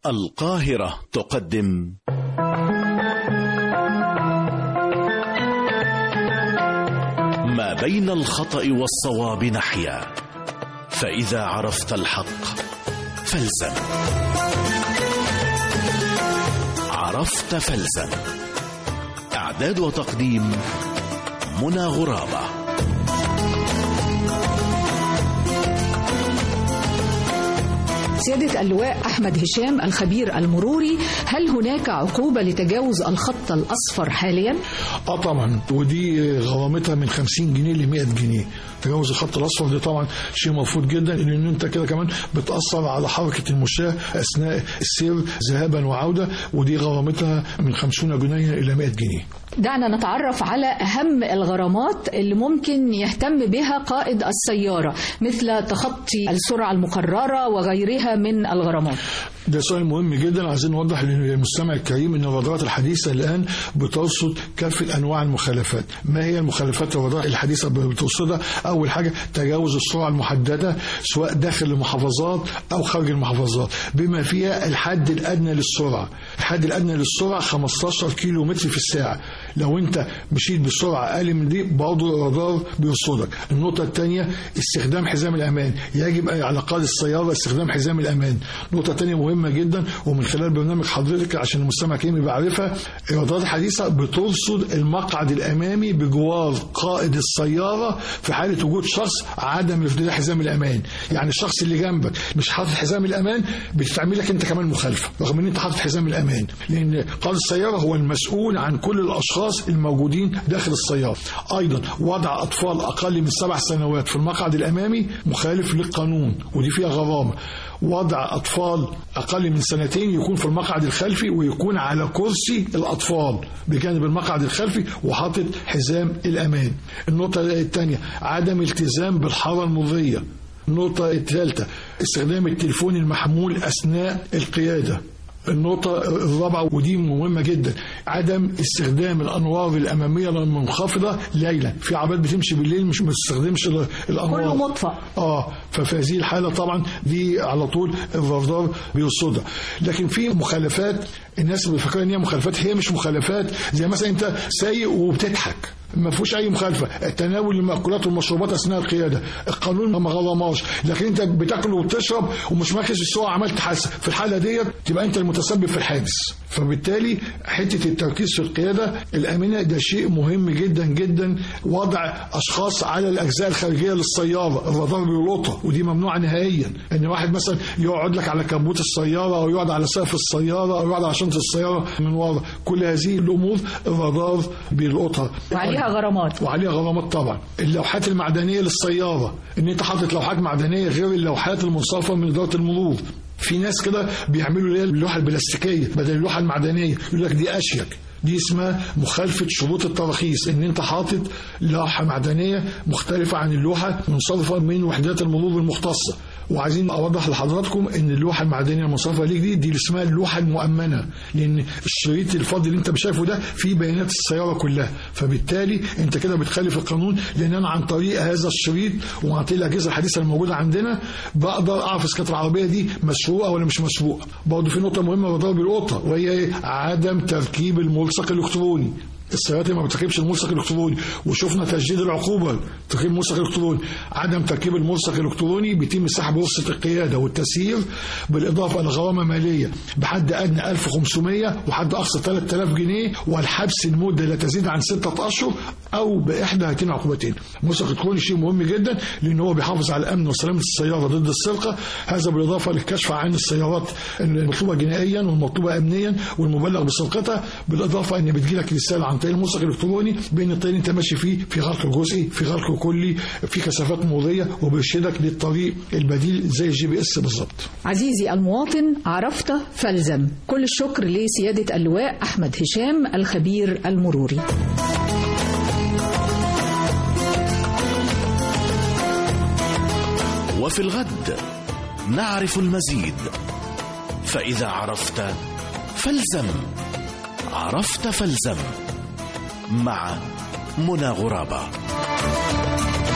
القاهرة تقدم ما بين الخطأ والصواب نحيا فإذا عرفت الحق فالزم عرفت فالزم إعداد وتقديم منى غرابة سيادة اللواء أحمد هشام الخبير المروري هل هناك عقوبة لتجاوز الخط الأصفر حاليا؟ اه طبعا ودي غرامتها من 50 جنيه ل 100 جنيه تجاوز الخط الاصفر دي طبعا شيء مرفوض جدا لان انت كده كمان بتاثر على حركه المشاه اثناء السير ذهابا وعوده ودي غرامتها من 50 جنيه الى 100 جنيه دعنا نتعرف على أهم الغرامات اللي ممكن يهتم بها قائد السيارة مثل تخطي السرعة المقررة وغيرها من الغرامات ده سؤال مهم جدا عايزين نوضح للمستمع الكريم ان الرادارات الحديثه الان بترصد كافه انواع المخالفات ما هي المخالفات الرادارات الحديثه بترصدها اول حاجه تجاوز السرعه المحدده سواء داخل المحافظات او خارج المحافظات بما فيها الحد الادنى للسرعه الحد الادنى للسرعه 15 كيلو متر في الساعه لو انت مشيت بسرعه اقل من دي برضه الرادار بيرصدك النقطه الثانيه استخدام حزام الامان يجب على قائد السياره استخدام حزام الامان النقطه الثانيه مهمه جدا ومن خلال برنامج حضرتك عشان المستمع الكريم يبقى عارفها الرادارات الحديثه بترصد المقعد الامامي بجوار قائد السياره في حاله وجود شخص عدم ارتداء حزام الامان يعني الشخص اللي جنبك مش حاطط حزام الامان بتعمل لك انت كمان مخالفه رغم ان انت حاطط حزام الامان لان قائد السياره هو المسؤول عن كل الاشخاص الموجودين داخل السياره ايضا وضع اطفال اقل من سبع سنوات في المقعد الامامي مخالف للقانون ودي فيها غرامه وضع أطفال أقل من سنتين يكون في المقعد الخلفي ويكون على كرسي الأطفال بجانب المقعد الخلفي وحاطط حزام الأمان النقطة الثانية عدم التزام بالحارة المرضية النقطة الثالثة استخدام التليفون المحمول أثناء القيادة النقطة الرابعة ودي مهمة جدا عدم استخدام الأنوار الأمامية المنخفضة ليلا في عربيات بتمشي بالليل مش ما تستخدمش الأنوار كله مطفأ اه ففي هذه الحالة طبعا دي على طول الرادار بيرصدها لكن في مخالفات الناس بتفكر ان هي مخالفات هي مش مخالفات زي مثلا انت سايق وبتضحك ما فيهوش اي مخالفه تناول المأكولات والمشروبات اثناء القياده القانون ما غرماش لكن انت بتاكل وبتشرب ومش مركز السواقه عملت حادثه في الحاله ديت تبقى انت المتسبب في الحادث فبالتالي حته التركيز في القياده الامنه ده شيء مهم جدا جدا وضع اشخاص على الاجزاء الخارجيه للسياره الرادار بيلقطها ودي ممنوعه نهائيا ان واحد مثلا يقعد لك على كبوت السياره او يقعد على سقف السياره او يقعد على شنطه السياره من ورا كل هذه الامور الرادار بيلقطها وعليها غرامات وعليها غرامات طبعا اللوحات المعدنيه للسياره ان انت حاطط لوحات معدنيه غير اللوحات المنصرفه من اداره المرور في ناس كده بيعملوا اللي هي اللوحه البلاستيكيه بدل اللوحه المعدنيه يقول لك دي اشيك دي اسمها مخالفة شروط التراخيص ان انت حاطط لوحة معدنية مختلفة عن اللوحة منصرفة من وحدات المرور المختصة وعايزين اوضح لحضراتكم ان اللوحه المعدنيه المنصرفه ليك دي دي اسمها اللوحه المؤمنه لان الشريط الفاضي اللي انت شايفه ده فيه بيانات السياره كلها فبالتالي انت كده بتخالف القانون لان انا عن طريق هذا الشريط وعن طريق الاجهزه الحديثه الموجوده عندنا بقدر اعرف اذا كانت العربيه دي مسروقه ولا مش مسروقه برضه في نقطه مهمه بضرب القطه وهي ايه عدم تركيب الملصق الالكتروني السيارات ما بتركبش الملصق الالكتروني وشفنا تجديد العقوبه تركيب الملصق الالكتروني عدم تركيب الملصق الالكتروني بيتم سحب رخصه القياده والتسيير بالاضافه الى غرامه ماليه بحد ادنى 1500 وحد اقصى 3000 جنيه والحبس المده لا تزيد عن سته اشهر او باحدى هاتين العقوبتين الملصق الالكتروني شيء مهم جدا لان هو بيحافظ على الامن وسلامه السياره ضد السرقه هذا بالاضافه للكشف عن السيارات المطلوبه جنائيا والمطلوبه امنيا والمبلغ بسرقتها بالاضافه ان بتجيلك رساله عن طريق الملصق الالكتروني بين الطريق انت ماشي فيه في غلق جزئي في غلق كلي في كثافات مروريه وبيرشدك للطريق البديل زي الجي بي اس بالظبط عزيزي المواطن عرفت فالزم كل الشكر لسيادة اللواء أحمد هشام الخبير المروري وفي الغد نعرف المزيد فإذا عرفت فالزم عرفت فالزم مع منى غرابه